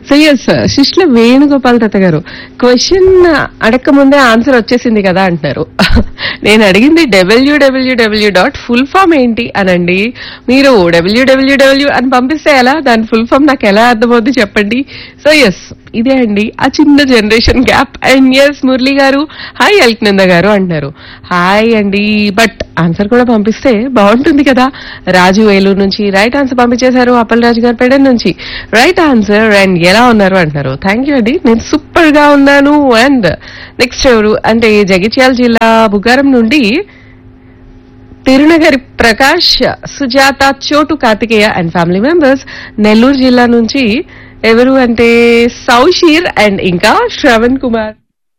so S Sishla Venugopal Datta గారు question అడక్క ముందే answer వచ్చేసింది కదా అంటున్నారు నేను అడిగింది డబ్ల్యూడబ్ల్యూడబ్ల్యూ డాట్ ఫుల్ ఫామ్ ఏంటి అనండి మీరు డబ్ల్యూడబ్ల్యూడబ్ల్యూ అని పంపిస్తే ఎలా దాని ఫుల్ ఫామ్ నాకు ఎలా అర్థమవుద్ది చెప్పండి సో ఎస్ ఇదే అండి ఆ చిన్న generation gap and S Murali గారు హాయ్ అల్క్నంద గారు అంటున్నారు హాయ్ అండి బట్ ఆన్సర్ కూడా పంపిస్తే బాగుంటుంది కదా రాజు ఏలూరు నుంచి రైట్ ఆన్సర్ పంపించేశారు అప్పల్ రాజు గారు పెడన్ నుంచి రైట్ ఆన్సర్ అండ్ ఎలా ఉన్నారు అంటున్నారు థ్యాంక్ యూ అండి నేను సూపర్ గా ఉన్నాను అండ్ నెక్స్ట్ ఎవరు అంటే జగిత్యాల జిల్లా బుగారం నుండి Tirunagari Prakash Sujatha Chotu Karthikeya and family members Nellore జిల్లా నుంచి ఎవరు అంటే సౌషీర్ అండ్ ఇంకా Shravan Kumar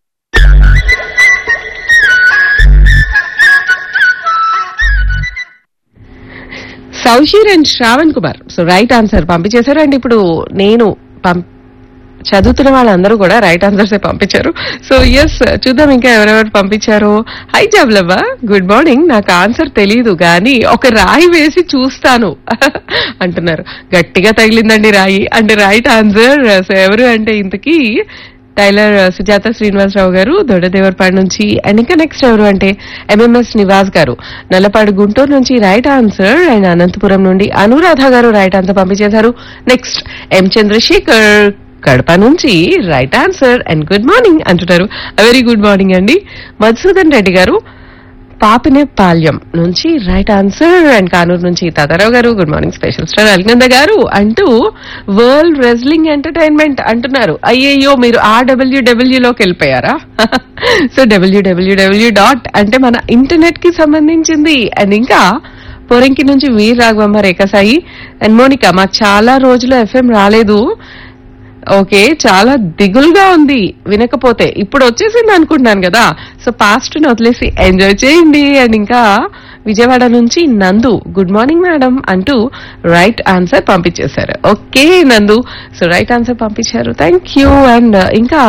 Saushir and Shravan Kumar so right answer పంపించేశారు అండ్ ఇప్పుడు నేను పం- చదువుతున్న వాళ్ళందరూ కూడా రైట్ ఆన్సర్స్ పంపించారు సో ఎస్ చూద్దాం ఇంకా ఎవరెవరు పంపించారు హై జాబ్లవ్వ గుడ్ మార్నింగ్ నాకు ఆన్సర్ తెలియదు కానీ ఒక రాయి వేసి చూస్తాను అంటున్నారు గట్టిగా తగిలిందండి రాయి అంటే రైట్ ఆన్సర్ సో ఎవరు అంటే ఇంతకీ టైలర్ సుజాత శ్రీనివాసరావు గారు దొడ్డదేవరపాడు నుంచి అండ్ ఇంకా నెక్స్ట్ ఎవరు అంటే ఎంఎంఎస్ నివాస్ గారు నల్లపాడు గుంటూరు నుంచి రైట్ ఆన్సర్ అండ్ అనంతపురం నుండి అనురాధ గారు రైట్ ఆన్సర్ పంపించేశారు నెక్స్ట్ ఎం చంద్రశేఖర్ కడప నుంచి right answer and good morning అంటున్నారు వెరీ గుడ్ మార్నింగ్ అండి మధుసూదన్ రెడ్డి గారు పాపినే పాల్యం నుంచి రైట్ ఆన్సర్ అండ్ కానూరు నుంచి తాతారావు గారు good morning special star Alaknanda గారు అంటూ వరల్డ్ రెజ్లింగ్ ఎంటర్టైన్మెంట్ అంటున్నారు అయ్యయ్యో మీరు ఆ డబ్ల్యూడబ్ల్యూ లోకి వెళ్ళిపోయారా సో డబ్ల్యూడబ్ల్యూడబ్ల్యూ డాట్ అంటే మన ఇంటర్నెట్ కి సంబంధించింది అండ్ ఇంకా పొరంకి నుంచి వీర్ రాఘవమ్మ రేఖసాయి అండ్ మోనిక మాకు చాలా రోజులు ఎఫ్ఎం రాలేదు ఓకే చాలా దిగులుగా ఉంది వినకపోతే ఇప్పుడు వచ్చేసింది అనుకుంటున్నాను కదా సో పాస్ట్ ని వదిలేసి ఎంజాయ్ చేయండి అండ్ ఇంకా విజయవాడ నుంచి నందు గుడ్ మార్నింగ్ మేడం అంటూ రైట్ ఆన్సర్ పంపించేశారు okay Nandu so right answer పంపించారు థ్యాంక్ యూ అండ్ ఇంకా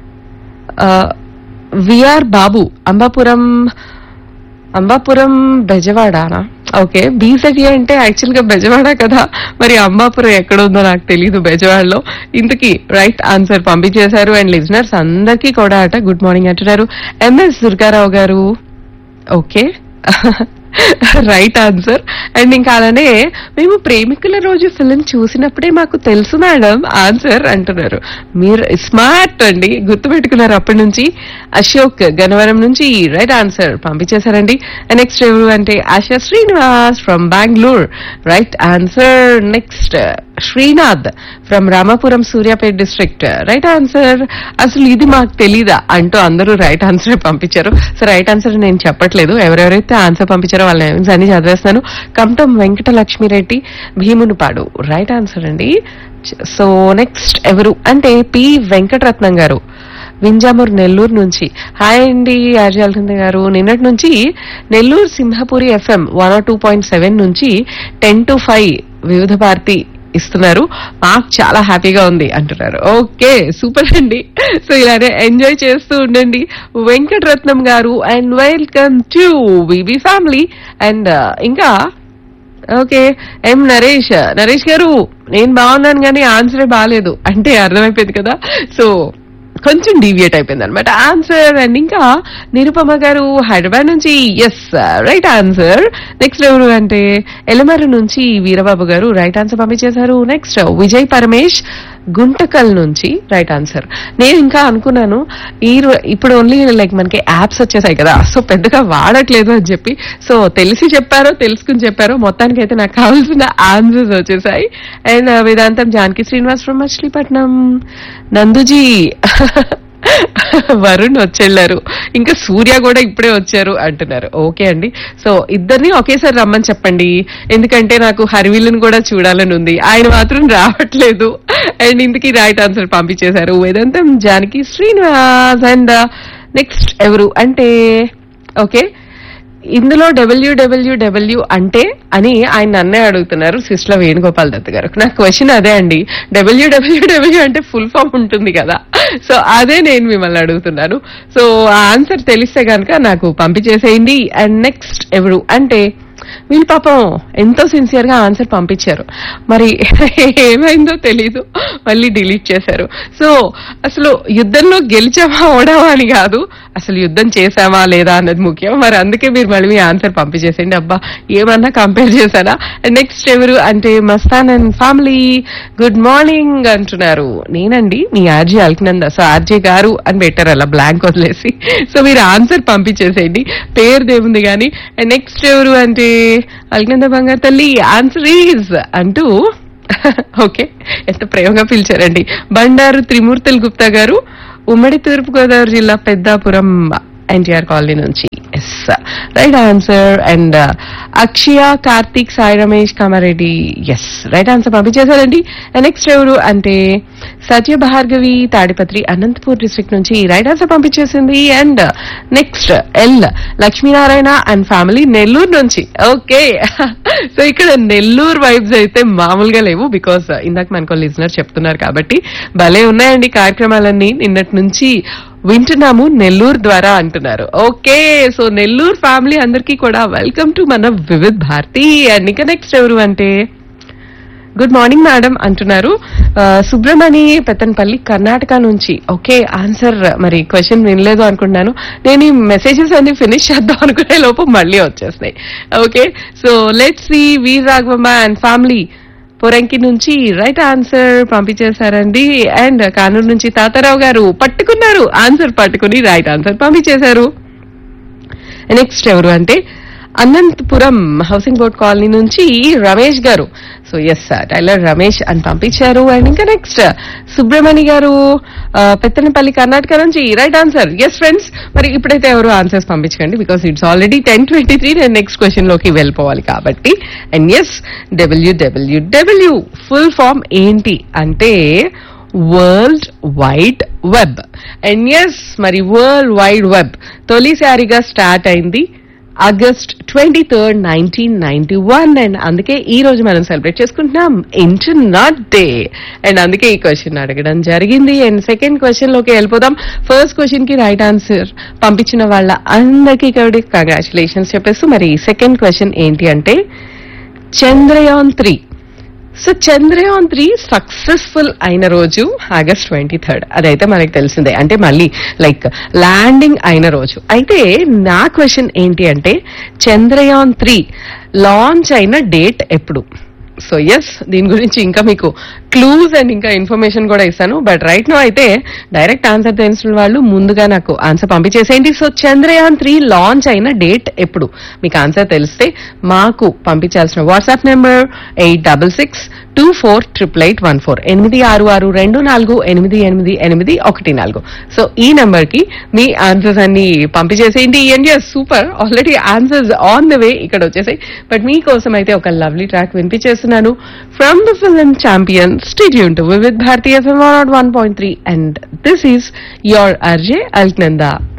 విఆర్ బాబు అంబాపురం అంబాపురం బెజవాడనా ఓకే బీసెటి అంటే యాక్చువల్ గా బెజవాడ కదా మరి అంబాపురం ఎక్కడ ఉందో నాకు తెలియదు బెజవాడలో ఇంతకీ రైట్ ఆన్సర్ పంపించేశారు అండ్ లిజనర్స్ అందరికీ కూడా అట గుడ్ మార్నింగ్ అంటున్నారు ఎంఎస్ దుర్గారావు గారు ఓకే రైట్ ఆన్సర్ అండ్ ఇంకా అలానే మేము ప్రేమికుల రోజు ఫిలిం చూసినప్పుడే మాకు తెలుసు మేడం ఆన్సర్ అంటున్నారు మీరు స్మార్ట్ అండి గుర్తుపెట్టుకున్నారు అప్పటి నుంచి అశోక్ గన్నవరం నుంచి రైట్ ఆన్సర్ పంపించేశారండి నెక్స్ట్ ఎవరు అంటే Asha Srinivas from Bengaluru right answer next Srinath from Ramapuram Suryapet district right answer అసలు ఇది మాకు తెలీదా అంటూ అందరూ రైట్ ఆన్సర్ పంపించారు సో రైట్ ఆన్సర్ నేను చెప్పట్లేదు ఎవరెవరైతే ఆన్సర్ పంపించారో వాళ్ళ నేమ్స్ అన్ని చదివేస్తున్నాను కమటం వెంకట లక్ష్మిరెడ్డి భీమునిపాడు రైట్ ఆన్సర్ అండి సో నెక్స్ట్ ఎవరు అంటే పి వెంకటరత్నం గారు వింజామూర్ నెల్లూరు నుంచి హాయ్ అండి ఆర్జాల్సింద గారు నిన్నటి నుంచి Nellore Simhapuri FM one two point seven నుంచి ten to five Vividh Bharati ఇస్తున్నారు మాకు చాలా హ్యాపీగా ఉంది అంటున్నారు ఓకే సూపర్ అండి సో ఇలానే ఎంజాయ్ చేస్తూ ఉండండి వెంకటరత్నం గారు and welcome to VB family and ఇంకా ఓకే ఎం నరేష్ నరేష్ గారు నేను బాగున్నాను కానీ ఆన్సరే బాగాలేదు అంటే అర్థమైపోయింది కదా సో కొంచెం డీవియేట్ అయిపోయింది అనమాట ఆన్సర్ అండ్ ఇంకా నిరుపమ గారు హైదరాబాద్ నుంచి ఎస్ రైట్ ఆన్సర్ నెక్స్ట్ ఎవరు అంటే ఎలమరు నుంచి వీరబాబు గారు రైట్ ఆన్సర్ పంపించేశారు నెక్స్ట్ విజయ్ పరమేష్ గుంటకల్ నుంచి రైట్ ఆన్సర్ నేను ఇంకా అనుకున్నాను ఈ రో- ఇప్పుడు ఓన్లీ లైక్ మనకి యాప్స్ వచ్చేసాయి కదా సో పెద్దగా వాడట్లేదు అని చెప్పి సో తెలిసి చెప్పారో తెలుసుకుని చెప్పారో మొత్తానికి అయితే నాకు కావాల్సిన ఆన్సర్స్ వచ్చేసాయి అండ్ వేదాంతం జానకి శ్రీనివాస్ ఫ్రమ్ మచిలీపట్నం నందుజీ వరుణ్ వచ్చెళ్ళారు ఇంకా సూర్య కూడా ఇప్పుడే వచ్చారు అంటున్నారు ఓకే అండి సో ఇద్దరిని ఒకేసారి రమ్మని చెప్పండి ఎందుకంటే నాకు హరివిల్లుని కూడా చూడాలని ఉంది ఆయన మాత్రం రావట్లేదు అండ్ ఇందుకి రైట్ ఆన్సర్ పంపించేశారు వేదాంతం జానకి శ్రీనివాస్ అండ్ నెక్స్ట్ ఎవరు అంటే ఓకే ఇందులో డబ్ల్యూడబ్ల్యూడబ్ల్యూ అంటే అని ఆయన నన్నే అడుగుతున్నారు సిస్ల వేణుగోపాల్ దత్ గారు నా క్వశ్చన్ అదే అండి డబ్ల్యూడబ్ల్యూడబ్ల్యూ అంటే ఫుల్ ఫామ్ ఉంటుంది కదా సో అదే నేను మిమ్మల్ని అడుగుతున్నాను సో ఆ ఆన్సర్ తెలిస్తే కనుక నాకు పంపించేసేయండి అండ్ నెక్స్ట్ ఎవరు అంటే వీళ్ళు పాపం ఎంతో సిన్సియర్ గా ఆన్సర్ పంపించారు మరి ఏమైందో తెలీదు మళ్ళీ డిలీట్ చేశారు సో అసలు యుద్ధంలో గెలిచామా ఓడామా అని కాదు అసలు యుద్ధం చేశామా లేదా అన్నది ముఖ్యం మరి అందుకే మీరు మళ్ళీ మీ ఆన్సర్ పంపించేసేయండి అబ్బా ఏమన్నా కంపేర్ చేశారా నెక్స్ట్ ఎవరు అంటే Mastan and family good morning అంటున్నారు నేనండి మీ ఆర్జీ అల్కనంద సో ఆర్జే గారు అని పెట్టారు అలా బ్లాంక్ వదిలేసి సో మీరు ఆన్సర్ పంపించేసేయండి పేరు దేవుంది కానీ నెక్స్ట్ ఎవరు అంటే అల్కనంద బంగారు తల్లి ఆన్సర్ ఈజ్ అంటూ ఓకే ఎంత ప్రేమగా పిలిచారండి బండారు త్రిమూర్తులు గుప్తా గారు ఉమ్మడి తూర్పుగోదావరి జిల్లా పెద్దాపురం ఎన్టీఆర్ కాలనీ నుంచి yes right answer and Akshaya Karthik Sai Ramesh Kamareddy yes right answer పంపించేశారండి నెక్స్ట్ ఎవరు అంటే సత్య భార్గవి తాడిపత్రి అనంతపూర్ డిస్ట్రిక్ట్ నుంచి రైట్ ఆన్సర్ పంపించేసింది and next L Lakshminarayana and family Nellore నుంచి ఓకే సో ఇక్కడ నెల్లూరు వైబ్స్ అయితే మామూలుగా లేవు బికాస్ ఇందాక మనకు లిజనర్ చెప్తున్నారు కాబట్టి భలే ఉన్నాయండి కార్యక్రమాలన్నీ నిన్నటి నుంచి వింటున్నాము నెల్లూరు ద్వారా అంటున్నారు ఓకే సో నెల్లూరు ఫ్యామిలీ అందరికీ కూడా వెల్కమ్ టు మన వివిధ్ భారతి అండ్ ఇంకా నెక్స్ట్ ఎవరు అంటే గుడ్ మార్నింగ్ మేడం అంటున్నారు ఆ, సుబ్రమణి పెత్తన్పల్లి కర్ణాటక నుంచి ఓకే ఆన్సర్ మరి క్వశ్చన్ వినలేదు అనుకున్నాను నేను ఈ మెసేజెస్ అన్ని ఫినిష్ చేద్దాం అనుకునే లోపు మళ్ళీ వచ్చేసినాయి okay so let's see Veer Raghavamma and family Poranki నుంచి రైట్ ఆన్సర్ పంపించేశారండి అండ్ కానూరు నుంచి తాతారావు గారు పట్టుకున్నారు ఆన్సర్ పట్టుకుని రైట్ ఆన్సర్ పంపించేశారు నెక్స్ట్ ఎవరు అంటే అనంతపురం హౌసింగ్ బోర్డ్ కాలనీ నుంచి రమేష్ గారు సో ఎస్ టైలర్ రమేష్ అని పంపించారు అండ్ ఇంకా నెక్స్ట్ సుబ్రహ్మణి గారు ఆ, పెత్తనపల్లి కర్ణాటక నుంచి రైట్ ఆన్సర్ ఎస్ ఫ్రెండ్స్ మరి ఇప్పుడైతే ఎవరు ఆన్సర్స్ పంపించకండి because it's already ten twenty three నేను నెక్స్ట్ క్వశ్చన్ లోకి వెళ్ళిపోవాలి కాబట్టి and yes WWW full form ఏంటి అంటే world wide web and yes మరి వరల్డ్ వైడ్ వెబ్ తొలిసారిగా స్టార్ట్ అయింది August twenty third nineteen ninety one and అందుకే ఈ రోజు మనం సెలబ్రేట్ చేసుకుంటున్నాం ఇంటర్నెట్ డే అండ్ అందుకే ఈ క్వశ్చన్ అడగడం జరిగింది అండ్ సెకండ్ క్వశ్చన్ లోకి వెళ్ళిపోదాం ఫస్ట్ క్వశ్చన్ కి రైట్ ఆన్సర్ పంపించిన వాళ్ళ అందరికీ కాబట్టి కంగ్రాచులేషన్స్ చెప్పేస్తూ మరి సెకండ్ క్వశ్చన్ ఏంటి అంటే Chandrayaan three so Chandrayaan three successful అయిన రోజు ఆగస్ట్ ట్వంటీ థర్డ్ అదైతే మనకి తెలిసిందే అంటే మళ్ళీ లైక్ ల్యాండింగ్ అయిన రోజు అయితే నా క్వశ్చన్ ఏంటి అంటే చంద్రయాన్ త్రీ లాంచ్ అయిన డేట్ ఎప్పుడు సో ఎస్ దీని గురించి ఇంకా మీకు క్లూస్ అండ్ ఇంకా ఇన్ఫర్మేషన్ కూడా ఇస్తాను బట్ రైట్ నో అయితే డైరెక్ట్ ఆన్సర్ తెలిసిన వాళ్ళు ముందుగా నాకు ఆన్సర్ పంపించేసేయండి సో చంద్రయాన్ త్రీ లాంచ్ అయిన డేట్ ఎప్పుడు మీకు ఆన్సర్ తెలిస్తే మాకు పంపించాల్సిన WhatsApp number eight double six two four triple eight one four ఎనిమిది ఆరు ఆరు రెండు నాలుగు ఎనిమిది ఎనిమిది ఎనిమిది ఒకటి నాలుగు సో ఈ నెంబర్ కి మీ ఆన్సర్స్ అన్ని పంపించేసేయండి and super already answers on the way ఇక్కడ వచ్చేసాయి బట్ మీకోసం అయితే ఒక లవ్లీ ట్రాక్ వినిపించేస్తున్నాను from the film Champion stadium to with భారతీయ film one point three and this is your RJ Alaknanda